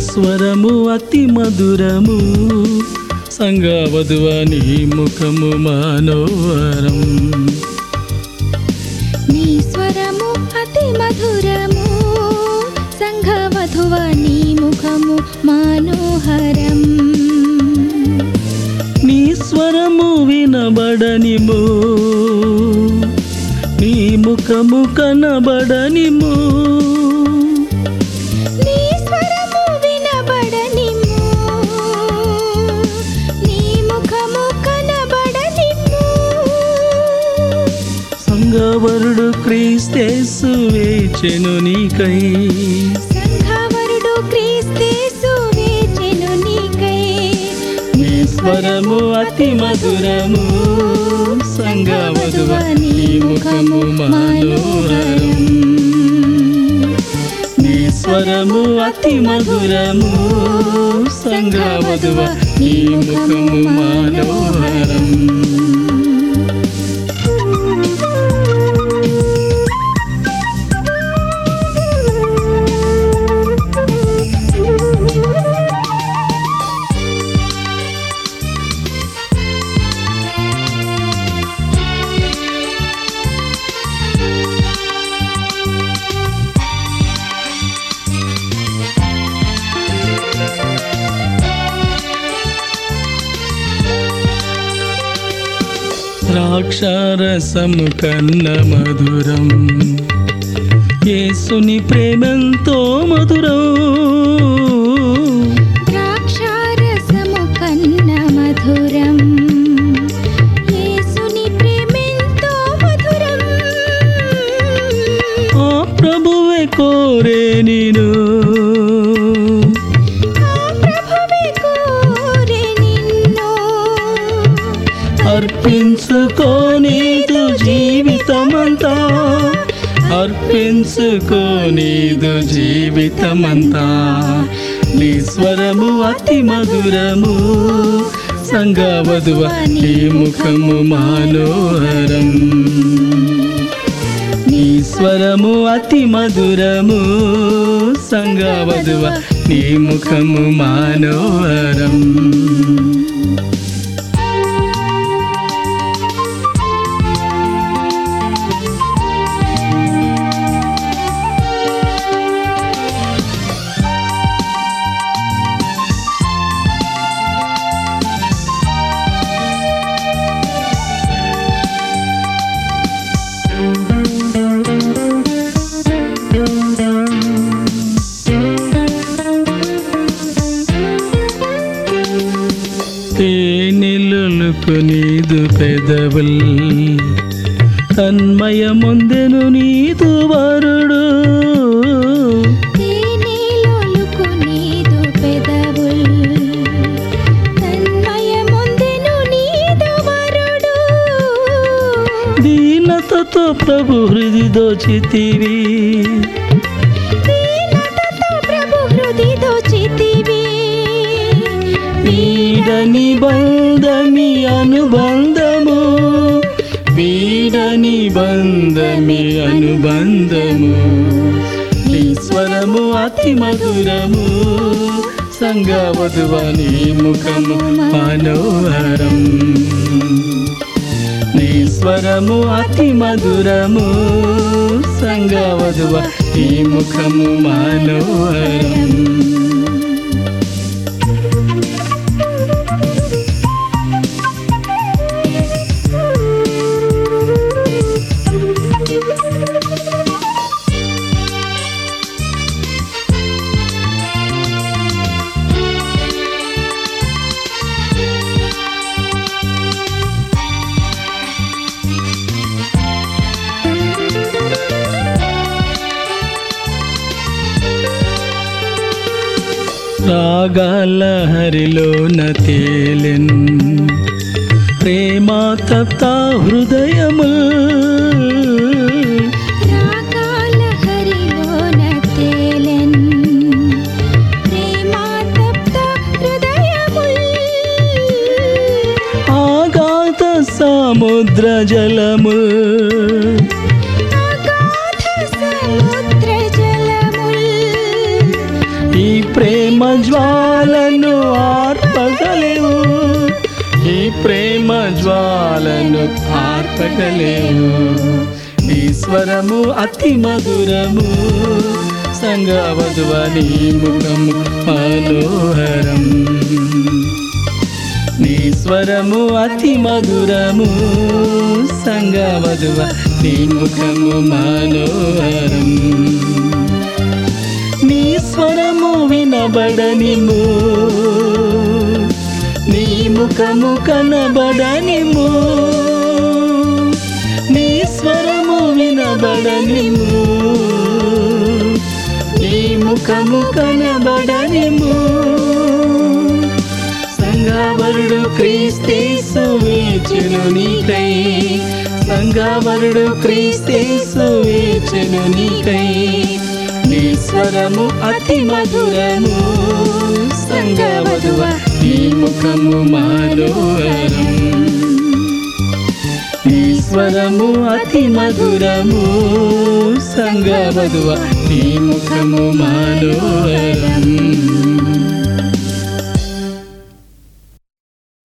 స్వరము అతి మధురము సంగవధువ నీ ముఖము మనోహరం నీ స్వరము అతి మధురము సంఘవధువ నీ ముఖము మనోహరం నీ స్వరము వినబడనిమో నీ ముఖము కనబడనిమో నీ స్వరము వినబడనిమ్ము నీ ముఖము కనబడనిమ్ము సంగవరుడు క్రీస్తేసు వేచెను నీకై సంఘవరుడు క్రీస్తేసు వేచెను నీకై నీ స్వరము అతి మధురము సంగవధువ నీ ముఖము మనోహరం నీ స్వరము అతి మధురము సంగవధువ నీ ముఖము మనోహరం ద్రాక్షారసము కన్న మధురం యేసుని ప్రేమంతో మధురం ద్రాక్షారసము కన్న మధురం యేసుని ప్రేమెంతో మధురం ఆ ప్రభువే కోరే నేను ఆ ప్రభువే కోరే నిన్ను అర్పించుకోనీదు జీవితమంతా అర్పించుకోనీదు జీవితమంతా నీ స్వరము అతి మధురము సంగవధువ నీ ముఖము మనోహరం నీ స్వరము అతి మధురము సంగవధువ నీ ముఖము మనోహరం తేనెలకు నీదు పెదవుల్ తన్మయముందెను నీదు వరుడు తేనెలొలుకు నీదు పెదవుల్ తన్మయముందెను నీదు వరుడు దీనతతో ప్రభు హృది దోచితివి దీనతతో ప్రభు హృది దోచితివి వీడని బంధమి అనుబంధము వీడని బంధమి అనుబంధము నీ స్వరము అతి మధురము సంగవధువ నీ ముఖము మనోహరం నీ స్వరము అతి మధురము సంగవధువ నీ ముఖము మనోహరం రాగాల హరిలోన తేలెన్ ప్రేమ తప్త హృదయము రాగాల హరిలోన తేలెన్ ప్రేమా తప్త హృదయముల్ ఆగాధ సముద్ర జలము అగాధ సముద్ర జలముల్ ఈ ప్రేమ ప్రేమ జ్వాలను ఆర్పగలేవు ఈ ప్రేమ జ్వాలను ఆర్పగలేవు నీ స్వరము అతి మధురము సంగవధువ నీ ముఖము మనోహరం నీ స్వరము అతి మధురము సంగవధువ నీ ముఖము మనోహరం నీ స్వరము వినబడనిము నీ ముఖము కనబడనిము నీ స్వరము వినబడనిము నీ ముఖము కనబడనిము సంగవరుడు క్రీస్తేసు వేచును నీకై సంగవరుడు క్రీస్తేసు వేచును నీకై నీ స్వరము అతి మధురము సంగవధువ నీ ముఖము మనోహరం నీ స్వరము అతి మధురము సంగవధువ నీ ముఖము మనోహరం